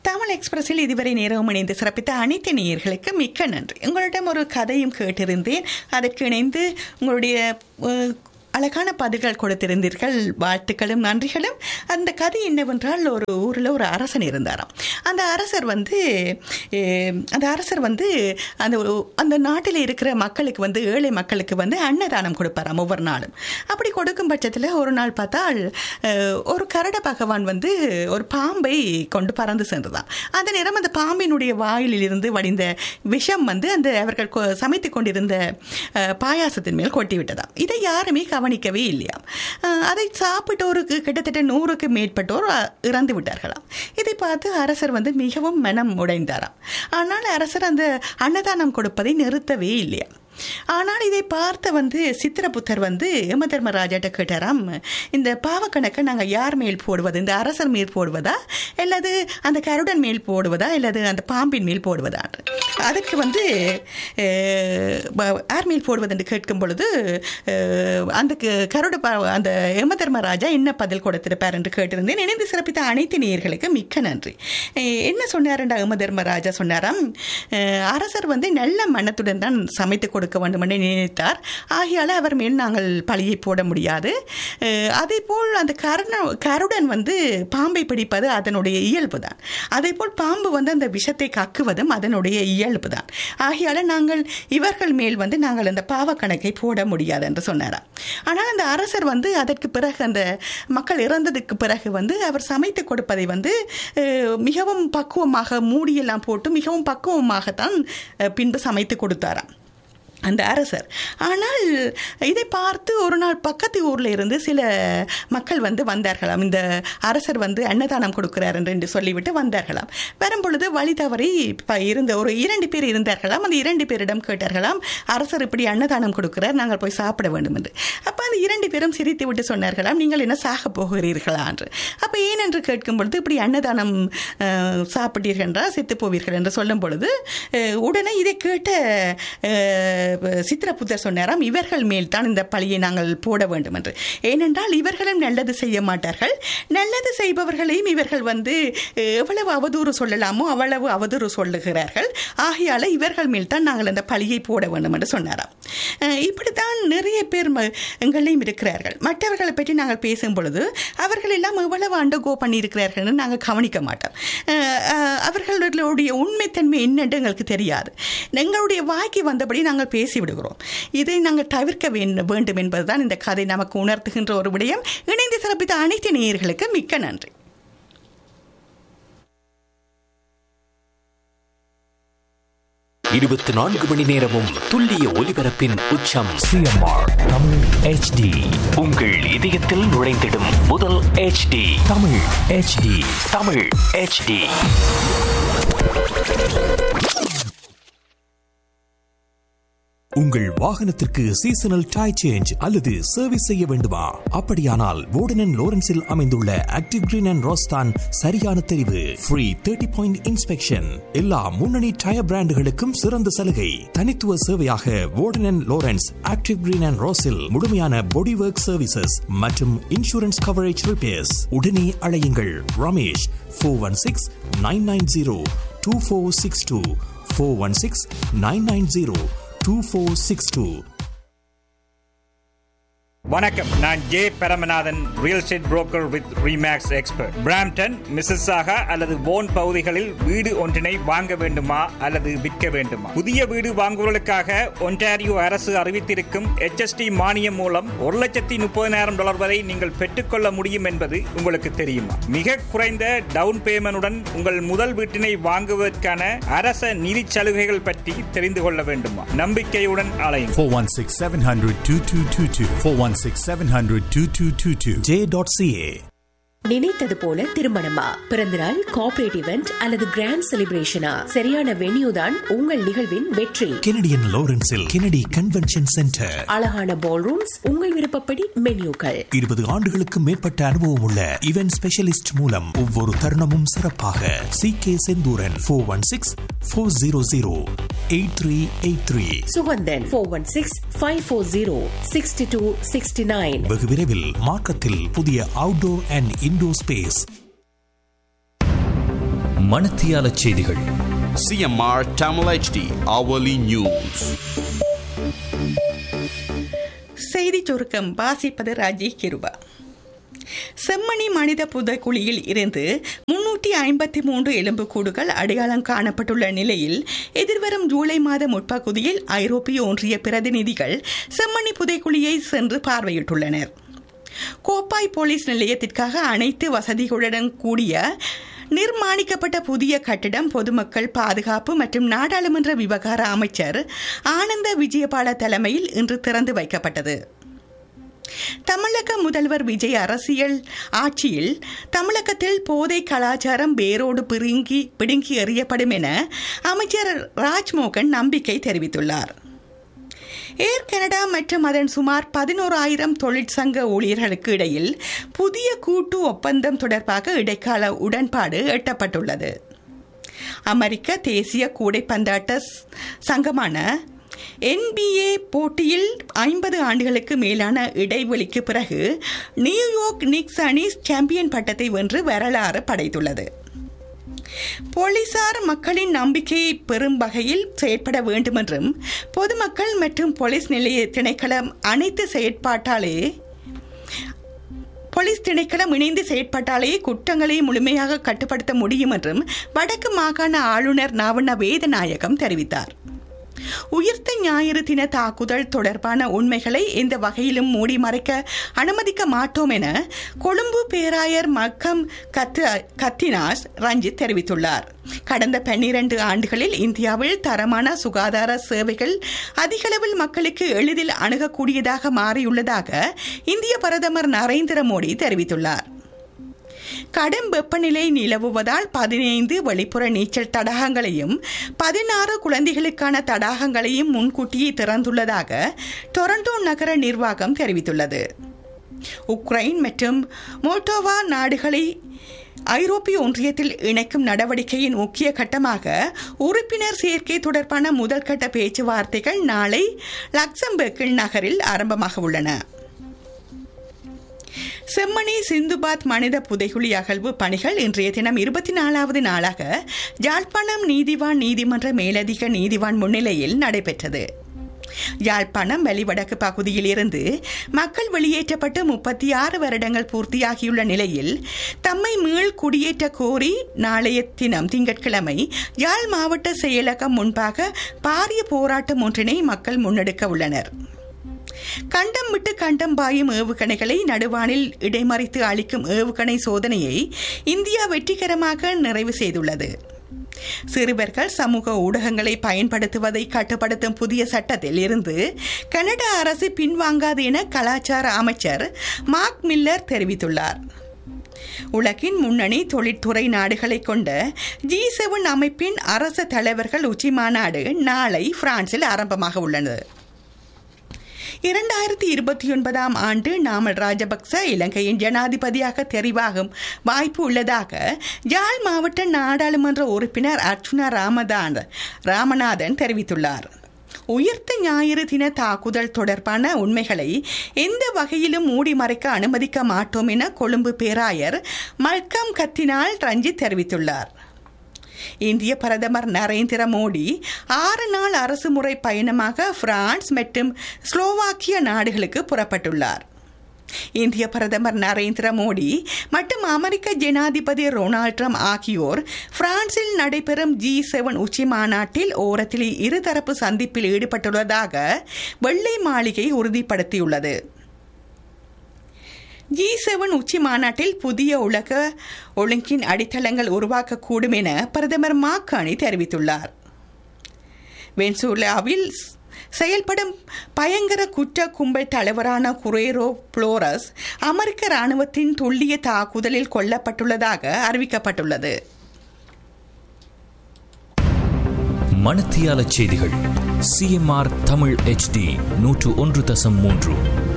தமிழ் எக்ஸ்பிரஸில் இதுவரை நேரம் இணைந்து சிறப்பித்த அனைத்து நேயர்களுக்கு மிக்க நன்றி உங்களிடம் ஒரு கதையும் கேட்டிருந்தேன் அதற்கு இணைந்து உங்களுடைய அஹ், அழகான பதில்கள் கொடுத்திருந்தீர்கள் வாழ்த்துக்களும் நன்றிகளும் அந்த கதை என்னவென்றால் ஒரு ஊரில் ஒரு அரசன் இருந்தாராம் அந்த அரசர் வந்து அஹ், அந்த அரசர் வந்து அந்த ஒரு- அந்த நாட்டில் இருக்கிற மக்களுக்கு வந்து ஏழை மக்களுக்கு வந்து அன்னதானம் கொடுப்பாராம் ஒவ்வொரு நாளும் அப்படி கொடுக்கும் பட்சத்தில் ஒரு நாள் பார்த்தால் அஹ், ஒரு கரட பகவான் வந்து ஒரு பாம்பை கொண்டு பறந்து சென்றதாம் அந்த நேரம் அந்த பாம்பினுடைய வாயிலில் இருந்து வடிந்த விஷம் வந்து அந்த அவர்கள் கொ- சமைத்துக் கொண்டிருந்த அஹ், பாயாசத்தின் மேல் கொட்டி விட்டதாம் இதை யாருமே கவனிக்கவே இல்லையாம் அஹ், அதை சாப்பிட்டு ஒரு கி- கிட்டத்தட்ட நூறுக்கு மேற்பட்டோர் அஹ், இறந்து விட்டார்களாம் இதை பார்த்து அரசர் வந்து மிகவும் மனம் உடைந்தாராம் ஆனால் அரசர் அந்த அன்னதானம் கொடுப்பதை நிறுத்தவே இல்லையா ஆனால் இதை பார்த்த வந்து சித்திரபுத்தர் வந்து யம தர்மராஜாட்ட கேட்டாராம் இந்த பாவக்கணக்கை நாங்கள் யார் மேல் போடுவது இந்த அரசர் மேல் போடுவதா அல்லது அந்த கருடன் மேல் போடுவதா அல்லது அந்த பாம்பின் மேல் போடுவதா அதுக்கு வந்து அஹ், ப- யார் மேல் போடுவது என்று கேட்கும் பொழுது அஹ், அந்த க- கருட பா- அந்த யம தர்மராஜா என்ன பதில் கொடுத்திருப்பார் என்று கேட்டிருந்தேன் இணைந்து சிறப்பித்த அனைத்து நேயர்களுக்கு மிக்க நன்றி அஹ், என்ன சொன்னாருண்டா யம தர்மராஜா சொன்னாராம் அஹ், அரசர் வந்து நல்ல மனத்துடன் தான் சமைத்து கொடுக்க வேண்டும் என்று நினைத்தார் ஆகையால் அவர் மேல் நாங்கள் பழியை போட முடியாது அஹ், அதே போல் அந்த கருண கருடன் வந்து பாம்பை பிடிப்பது அதனுடைய இயல்பு தான் அதே போல் பாம்பு வந்து அந்த விஷத்தை கக்குவதும் அதனுடைய இயல்பு தான் ஆகையால் நாங்கள் இவர்கள் மேல் வந்து நாங்கள் அந்த பாவக்கணக்கை போட முடியாது என்று சொன்னாராம் ஆனால் அந்த அரசர் வந்து அதற்கு பிறகு அந்த மக்கள் இறந்ததுக்கு பிறகு வந்து அவர் சமைத்து கொடுப்பதை வந்து அஹ், மிகவும் பக்குவமாக மூடியெல்லாம் போட்டு மிகவும் பக்குவமாகத்தான் அஹ், பின்பு சமைத்து கொடுத்தாராம் அந்த அரசர் ஆனால் இதை பார்த்து ஒரு நாள் பக்கத்து ஊரில் இருந்து சில மக்கள் வந்து வந்தார்களாம் இந்த அரசர் வந்து அன்னதானம் கொடுக்கிறார் என்று சொல்லிவிட்டு வந்தார்களாம் வரும்பொழுது வழி தவறி ப- இருந்த ஒரு இரண்டு பேர் இருந்தார்களாம் அந்த இரண்டு பேரிடம் கேட்டார்களாம் அரசர் இப்படி அன்னதானம் கொடுக்கிறார் நாங்கள் போய் சாப்பிட வேண்டும் என்று அப்போ அந்த இரண்டு பேரும் சிரித்து விட்டு சொன்னார்களாம் நீங்கள் என்ன சாக போகிறீர்களா என்று அப்போ ஏன் என்று கேட்கும் பொழுது இப்படி அன்னதானம் அஹ், சாப்பிட்டீர்கள் என்றால் செத்து போவீர்கள் என்று சொல்லும் பொழுது அஹ், உடனே இதை கேட்ட அஹ், சித்திரபுத்தர் சொன்னாராம் இவர்கள் மேல் தான் இந்த பழியை நாங்கள் போட வேண்டும் என்று ஏனென்றால் இவர்களும் நல்லது செய்ய மாட்டார்கள் நல்லது செய்பவர்களையும் இவர்கள் வந்து அஹ், எவ்வளவு அவதூறு சொல்லலாமோ அவ்வளவு அவதூறு சொல்லுகிறார்கள் ஆகையால இவர்கள் மேல் தான் நாங்கள் அந்த பழியை போட வேண்டும் என்று சொன்னாராம் அஹ், இப்படித்தான் நிறைய பேர் ம- எங்களையும் இருக்கிறார்கள் மற்றவர்களை பற்றி நாங்கள் பேசும் பொழுது அவர்கள் எல்லாம் எவ்வளவு அண்டர்கோ பண்ணியிருக்கிறார்கள்னு நாங்கள் கவனிக்க மாட்டோம் அஹ், அஹ், அவர்களுடைய உண்மைத்தன்மை என்னென்று எங்களுக்கு தெரியாது எங்களுடைய வாய்க்கு வந்தபடி நாங்கள் பேசிவிடுகிறோம் இதை நாங்கள் தவிர்க்க வேண்டும் வேண்டும் என்பதுதான் இந்த கதை நமக்கு உணர்த்துகின்ற ஒரு விடயம் இணைந்து சிறப்பித்த அனைத்து நேயர்களுக்கு மிக்க நன்றி இருபத்தி நான்கு மணி நேரமும் துல்லிய ஒலிபரப்பின் உச்சம் சிஎம்ஆர் தமிழ் ஹெச்டி உங்கள் இதயத்தில் நுழைந்திடும் முதல் HD Tamil HD Tamil HD உங்கள் வாகனத்திற்கு சீசனல் டை சேஞ்ச் அல்லது சர்வீஸ் செய்ய வேண்டுமா அப்படியானால் வோர்டன் லோரன்ஸில் அமைந்துள்ள ஆக்டிவ் கிரீன் அண்ட் ரோஸ்தான் சரியான தெரிவு ஃப்ரீ தேர்ட்டி பாயிண்ட் இன்ஸ்பெக்ஷன் எல்லா முன்னணி டயர் பிராண்டுகளுக்கும் சிறந்த சலுகை தனித்துவ சேவையாக Warden Lawrence Active Green and ரோஸில் முழுமையான பாடி ஒர்க் சர்வீசஸ் மற்றும் இன்சூரன்ஸ் கவரேஜ் ரிப்பேர்ஸ் உடனே அழையுங்கள் Ramesh four one six nine nine zero two four six two four one six nine nine zero two four six two வணக்கம் நான் J Paramanathan real estate broker with Remax expert Brampton Mississauga அல்லது போன் பகுதிகளில் வீடு ஒன்றினை வாங்க வேண்டுமா அல்லது விற்க வேண்டுமா புதிய வீடு வாங்குவதற்காக ஒன்டாரியோ அரசு அறிவித்திருக்கும் HST மானியம் மூலம் ஒரு லட்சத்தி முப்பதினாயிரம் டாலர் வரை நீங்கள் பெற்றுக்கொள்ள முடியும் என்பது உங்களுக்கு தெரியுமா மிக குறைந்த டவுன் பேமெண்டுடன் உங்கள் முதல் வீட்டினை வாங்குவதற்கான அரச நிதி சலுகைகள் பற்றி தெரிந்து கொள்ள வேண்டுமா நம்பிக்கையுடன் அலையும் 416 700 2222. 416 700 2222. ஜே டாட் சிஏ நினைத்தது போல திருமணமா பிறந்தநாள் கார்ப்பரேட் இவெண்ட் அல்லது கிராண்ட் செலிப்ரேஷனா சரியான வென்யூ தான் உங்கள் நிகழ்வின் வெற்றி கெனடியன் லாரன்ஸில் கெனடி கன்வென்ஷன் சென்டர் அழகான பால் ரூம்ஸ் உங்கள் விருப்பப்படி மென்யூக்கள் இருபது ஆண்டுகளுக்கு மேற்பட்ட அனுபவம் உள்ள இவென்ட் ஸ்பெஷலிஸ்ட் மூலம் ஒவ்வொரு தருணமும் சிறப்பாக C K Senthuran four one six four zero zero eight three eight three Suganthan four one six five four zero sixty two sixty nine வெகு விரைவில் மார்க்கத்தில் புதிய அவுட்டோர் அண்ட் இன்டோர் ஸ்பேஸ் மணத்தியால செய்திகள் CMR Tamil HD hourly news. செய்தி சுருக்கம் வாசிப்பது ராஜி கிருபா செம்மணி மனித புதைக்குழியில் இருந்து முன்னூற்றி ஐம்பத்தி மூன்று எலும்புக்கூடுகள் அடையாளம் காணப்பட்டுள்ள நிலையில் எதிர்வரும் ஜூலை மாத முற்பகுதியில் ஐரோப்பிய ஒன்றிய பிரதிநிதிகள் செம்மணி புதைக்குழியை சென்று பார்வையிட்டுள்ளனர் கோப்பாய் போலீஸ் நிலையத்திற்காக அனைத்து வசதிகளுடன் கூடிய நிர்மாணிக்கப்பட்ட புதிய கட்டிடம் பொதுமக்கள் பாதுகாப்பு மற்றும் நாடாளுமன்ற விவகார அமைச்சர் ஆனந்த விஜயபால தலைமையில் இன்று திறந்து வைக்கப்பட்டது தமிழக முதல்வர் விஜய் அரசியல் ஆட்சியில் தமிழகத்தில் போதை கலாச்சாரம் வேரோடு பிடுங்கி பிடுங்கி எறியப்படும் என அமைச்சர் ராஜ்மோகன் நம்பிக்கை தெரிவித்துள்ளார் ஏர் கனடா மற்றும் அதன் சுமார் பதினோராயிரம் தொழிற்சங்க ஊழியர்களுக்கு இடையில் புதிய கூட்டு ஒப்பந்தம் தொடர்பாக இடைக்கால உடன்பாடு எட்டப்பட்டுள்ளது அமெரிக்க தேசிய கூடைப்பந்தாட்ட சங்கமான என்பிஏ போட்டியில் ஐம்பது ஆண்டுகளுக்கு மேலான இடைவெளிக்கு பிறகு நியூயார்க் நிக்ஸ் அணி சாம்பியன் பட்டத்தை வென்று வரலாறு படைத்துள்ளது போலீசார் மக்களின் நம்பிக்கையை பெறும் வகையில் செயற்பட வேண்டுமென்றும் பொதுமக்கள் மற்றும் போலீஸ் நிலைய திணைக்களம் அனைத்து செயற்பாட்டாலே போலீஸ் திணைக்களம் இணைந்து செயற்பட்டாலே குற்றங்களை முழுமையாக கட்டுப்படுத்த முடியும் என்றும் வடக்கு மாகாண ஆளுநர் நாவண்ண வேதநாயகம் தெரிவித்தார் உயிர்த்த ஞாயிறு தின தாக்குதல் தொடர்பான உண்மைகளை எந்த வகையிலும் மூடி மறைக்க அனுமதிக்க மாட்டோம் என கொழும்பு பேராயர் மக்கம் கத்து கத்தினாஸ் ரஞ்சித் தெரிவித்துள்ளார் கடந்த பன்னிரண்டு ஆண்டுகளில் இந்தியாவில் தரமான சுகாதார சேவைகள் அதிகளவில் மக்களுக்கு எளிதில் அணுகக்கூடியதாக மாறியுள்ளதாக இந்திய பிரதமர் நரேந்திர மோடி தெரிவித்துள்ளார் கடும் வெப்பநிலை நிலவுவதால் பதினைந்து வெளிப்புற நீச்சல் தடாகங்களையும் பதினாறு குழந்தைகளுக்கான தடாகங்களையும் முன்கூட்டியே திறந்துள்ளதாக டொரண்டோ நகர நிர்வாகம் தெரிவித்துள்ளது உக்ரைன் மற்றும் மோல்டோவா நாடுகளை ஐரோப்பிய ஒன்றியத்தில் இணைக்கும் நடவடிக்கையின் முக்கிய கட்டமாக உறுப்பினர் சேர்க்கை தொடர்பான முதல்கட்ட பேச்சுவார்த்தைகள் நாளை லக்சம்பர்கில் நகரில் ஆரம்பமாக உள்ளன செம்மணி சிந்துபாத் மனித புதைகுழி அகழ்வு பணிகள் இன்றைய தினம் இருபத்தி நாலாவது நாளாக யாழ்ப்பாணம் நீதிவான் நீதிமன்ற மேலதிக நீதிவான் முன்னிலையில் நடைபெற்றது யாழ்ப்பாணம் வெளிவடக்கு பகுதியில் இருந்து மக்கள் வெளியேற்றப்பட்டு முப்பத்தி ஆறு வருடங்கள் பூர்த்தியாகியுள்ள நிலையில் தம்மை மீள் குடியேற்ற கோரி நாளைய தினம் திங்கட்கிழமை யாழ் மாவட்ட செயலகம் முன்பாக பாரிய போராட்டம் ஒன்றினை மக்கள் முன்னெடுக்க உள்ளனர் கண்டம் விட்டு கண்டம் பாயும் ஏவுகணைகளை நடுவானில் இடைமறித்து அளிக்கும் ஏவுகணை சோதனையை இந்தியா வெற்றிகரமாக நிறைவு செய்துள்ளது சிறுவர்கள் சமூக ஊடகங்களை பயன்படுத்துவதை கட்டுப்படுத்தும் புதிய சட்டத்தில் இருந்து கனடா அரசு பின்வாங்காது என கலாச்சார அமைச்சர் மார்க் மில்லர் தெரிவித்துள்ளார் உலகின் முன்னணி தொழிற்துறை நாடுகளை கொண்ட ஜி செவன் அமைப்பின் அரச தலைவர்கள் உச்சி மாநாடு நாளை பிரான்சில் ஆரம்பமாக உள்ளது இரண்டாயிரத்தி இருபத்தி ஒன்பதாம் ஆண்டு நாமல் ராஜபக்ச இலங்கையின் ஜனாதிபதியாக தெரிவாகும் வாய்ப்பு உள்ளதாக யாழ் மாவட்ட நாடாளுமன்ற உறுப்பினர் அர்ச்சுனா ராமதான் ராமநாதன் தெரிவித்துள்ளார் உயிர்த்த ஞாயிறு தின தாக்குதல் தொடர்பான உண்மைகளை எந்த வகையிலும் மூடி மறைக்க அனுமதிக்க மாட்டோம் என கொழும்பு பேராயர் மல்கம் கத்தினால் ரஞ்சித் தெரிவித்துள்ளார் இந்திய பிரதமர் நரேந்திர மோடி ஆறு நாள் அரசுமுறை பயணமாக பிரான்ஸ் மற்றும் ஸ்லோவாக்கிய நாடுகளுக்கு புறப்பட்டுள்ளார் இந்திய பிரதமர் நரேந்திர மோடி மற்றும் அமெரிக்க ஜனாதிபதி டொனால்ட் ட்ரம்ப் ஆகியோர் பிரான்சில் நடைபெறும் ஜி செவன் உச்சி மாநாட்டில் ஓரத்தில் இருதரப்பு சந்திப்பில் ஈடுபட்டுள்ளதாக வெள்ளை மாளிகை உறுதிப்படுத்தியுள்ளது ஜி செவன் உச்சி மாநாட்டில் புதிய உலக ஒழுங்கின் அடித்தளங்கள் உருவாக்கக்கூடும் என பிரதமர் மாக்கானி தெரிவித்துள்ளார் வென்சூலாவில் செயல்படும் பயங்கர குற்ற கும்பல் தலைவரான குரேரோ புளோரஸ் அமெரிக்க ராணுவத்தின் துல்லிய தாக்குதலில் கொல்லப்பட்டுள்ளதாக அறிவிக்கப்பட்டுள்ளது மணத்தியால செய்திகள் சிஎம்ஆர் தமிழ் HD நூற்று ஒன்று தசம் மூன்று